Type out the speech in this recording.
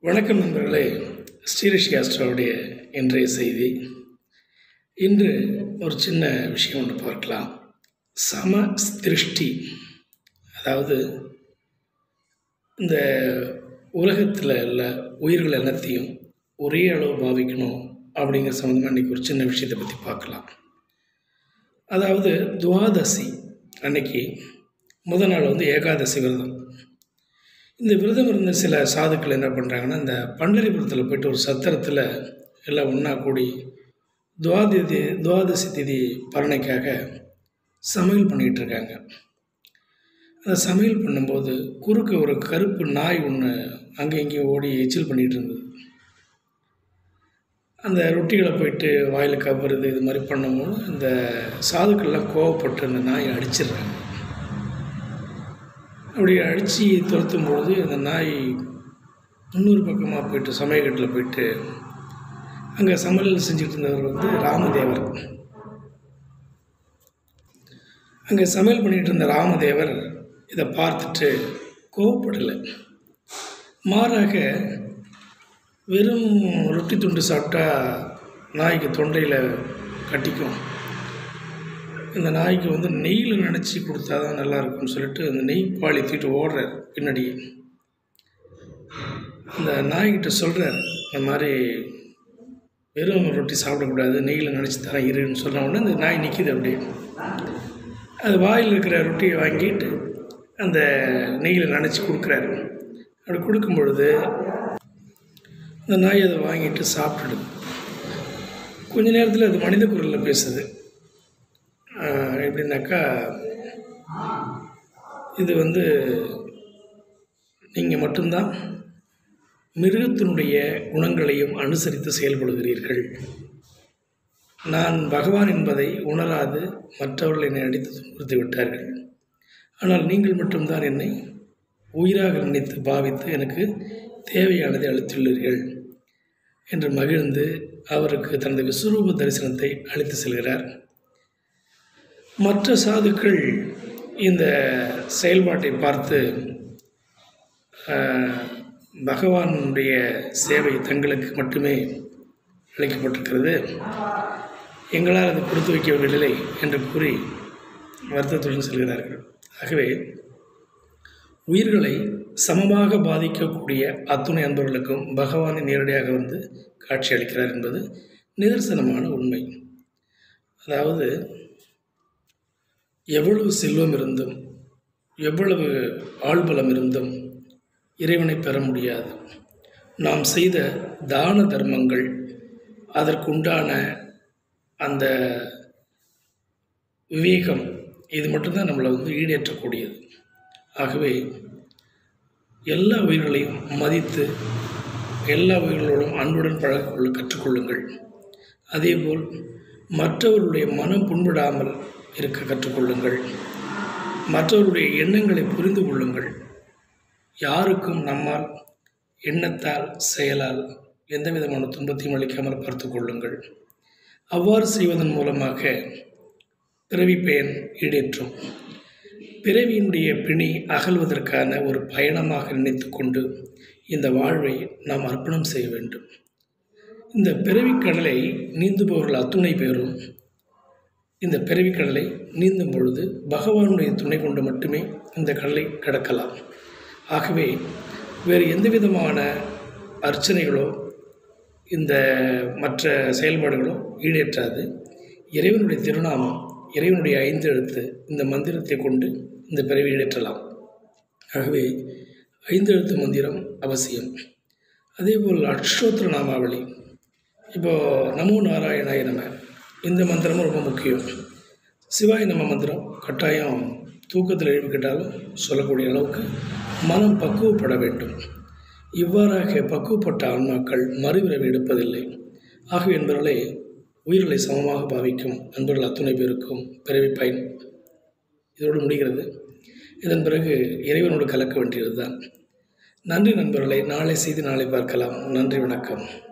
வணக்கம் நண்பர்களே ஸ்ரீரிஷி ஆஸ்ட்ராவுடைய இன்றைய செய்தி இன்று ஒரு சின்ன விஷயம் ஒன்று பார்க்கலாம் சம திருஷ்டி அதாவது இந்த உலகத்தில் உள்ள உயிர்கள் எல்லாத்தையும் ஒரே அளவு பாவிக்கணும் அப்படிங்கிற சம்மந்தமாக இன்றைக்கி ஒரு சின்ன விஷயத்தை பற்றி பார்க்கலாம் அதாவது துவாதசி அன்னைக்கு முதல் நாள் வந்து ஏகாதசி விரதம் இந்த விரதம் இருந்த சில சாதுக்கள் என்ன பண்ணுறாங்கன்னா இந்த பண்டரிபுரத்தில் போயிட்டு ஒரு சத்திரத்தில் எல்லாம் ஒன்றா கூடி துவாதிதி துவாதசி திதி பலனைக்காக சமையல் பண்ணிகிட்டு இருக்காங்க அந்த சமையல் பண்ணும்போது குறுக்க ஒரு கருப்பு நாய் ஒன்று அங்கே இங்கேயும் ஓடி எச்சில் பண்ணிகிட்டு இருந்தது அந்த ரொட்டிகளை போயிட்டு வாயில் கவருது இது மாதிரி பண்ணும்போது இந்த சாதுக்கள்லாம் கோவப்பட்டு அந்த நாயை அடிச்சிடுறாங்க அப்படி அடித்து துரத்தும் பொழுது அந்த நாய் இன்னொரு பக்கமாக போயிட்டு சமயக்கட்டில் போயிட்டு அங்கே சமையல் செஞ்சுட்டு இருந்தவர் வந்து ராமதேவர் அங்கே சமையல் பண்ணிகிட்டு இருந்த ராமதேவர் இதை பார்த்துட்டு கோவப்படலை மாறாக வெறும் ரொட்டி துண்டு சாப்பிட்டா நாய்க்கு தொண்டையில் கட்டிக்கும் இந்த நாய்க்கு வந்து நெய்யில் நினச்சி கொடுத்தா தான் நல்லா இருக்கும்னு சொல்லிட்டு அந்த நெய் பால் தூக்கிட்டு ஓடுறார் பின்னாடியே அந்த நாய்கிட்ட சொல்கிறார் இந்த மாதிரி வெறும் ரொட்டி சாப்பிடக்கூடாது நெய்யில் நினச்சி தரேன் இருன்னு சொன்ன உடனே அந்த நாய் நிற்கிது அப்படியே அது வாயில் இருக்கிற ரொட்டியை வாங்கிட்டு அந்த நெய்யில் நினச்சி கொடுக்குறாரு அப்படி கொடுக்கும் பொழுது அந்த நாய் அதை வாங்கிட்டு சாப்பிட்டுடுது கொஞ்ச நேரத்தில் அது மனித குரலில் பேசுது ஆஹ் எப்படின்னாக்கா இது வந்து நீங்கள் மட்டும்தான் மிருகத்தினுடைய குணங்களையும் அனுசரித்து செயல்படுகிறீர்கள் நான் பகவான் என்பதை உணராது மற்றவர்கள் என்னை அடித்து துன்புறுத்தி விட்டார்கள் ஆனால் நீங்கள் மட்டும்தான் என்னை உயிராக நினைத்து பாவித்து எனக்கு தேவையானதை அளித்துள்ளீர்கள் என்று மகிழ்ந்து அவருக்கு தனது விஸ்வரூப தரிசனத்தை அளித்து செல்கிறார் மற்ற சாதுக்கள் இந்த செயல்பாட்டை பார்த்து ஆஹ், பகவானுடைய சேவை தங்களுக்கு மட்டுமே அளிக்கப்பட்டிருக்கிறது எங்களால் அது கொடுத்து வைக்கவில்லை என்று கூறி வருத்தத்துடன் செல்கிறார்கள் ஆகவே உயிர்களை சமமாக பாதிக்கக்கூடிய அத்துணை அன்பர்களுக்கும் பகவானை நேரடியாக வந்து காட்சி அளிக்கிறார் என்பது நிதர்சனமான உண்மை அதாவது எவ்வளவு செல்வம் இருந்தும் எவ்வளவு ஆள்பலம் இருந்தும் இறைவனை பெற முடியாது நாம் செய்த தான தர்மங்கள் அதற்குண்டான அந்த விவேகம் இது மட்டும்தான் நம்மளை வந்து ஈடேற்றக்கூடியது ஆகவே எல்லா உயிர்களையும் மதித்து எல்லா உயிர்களோடும் அன்புடன் பழகிக்கொள்ள கற்றுக்கொள்ளுங்கள் அதேபோல் மற்றவர்களுடைய மனம் புண்படாமல் இருக்க கற்றுக்கொள்ளுங்கள் மற்றவருடைய எண்ணங்களை புரிந்து கொள்ளுங்கள் யாருக்கும் நம்மால் எண்ணத்தால் செயலால் எந்த விதமான துன்பத்தையும் அளிக்காமல் பார்த்து கொள்ளுங்கள் அவ்வாறு செய்வதன் மூலமாக பிறவி பயன் ஈடேற்றும் பிறவியினுடைய பிணி அகல்வதற்கான ஒரு பயணமாக நினைத்து கொண்டு இந்த வாழ்வை நாம் அர்ப்பணம் செய்ய வேண்டும் இந்த பிறவிக் கடலை நீந்துபவர்கள் அத்துணை பேரும் இந்த பிறவிக் கடலை நீந்தும் பொழுது பகவானுடைய துணை கொண்டு மட்டுமே இந்த கடலை கடக்கலாம் ஆகவே வேறு எந்த விதமான அர்ச்சனைகளோ இந்த மற்ற செயல்பாடுகளோ ஈடேற்றாது இறைவனுடைய திருநாமம் இறைவனுடைய ஐந்து எழுத்து இந்த மந்திரத்தை கொண்டு இந்த பிறவி ஈடேற்றலாம் ஆகவே ஐந்து எழுத்து மந்திரம் அவசியம் அதேபோல் அக்ஷோத்திர நாமாவளி இப்போது நமோ நாராயணாய நம இந்த மந்திரமும் ரொம்ப முக்கியம் சிவாய நம மந்திரம் கட்டாயம் தூக்கத்தில் எழுப்பிக்கிட்டாலும் சொல்லக்கூடிய அளவுக்கு மனம் பக்குவப்பட வேண்டும் இவ்வாறாக பக்குவப்பட்ட ஆன்மாக்கள் மறுபிறவி எடுப்பதில்லை ஆகவே என்பவர்களே உயிர்களை சமமாக பாவிக்கும் அன்பர்கள் அத்துணை பேருக்கும் பிறவி பயன் இதோடு முடிகிறது இதன் பிறகு இறைவனோடு கலக்க வேண்டியது தான் நன்றி நண்பர்களை நாளை செய்து நாளை பார்க்கலாம் நன்றி வணக்கம்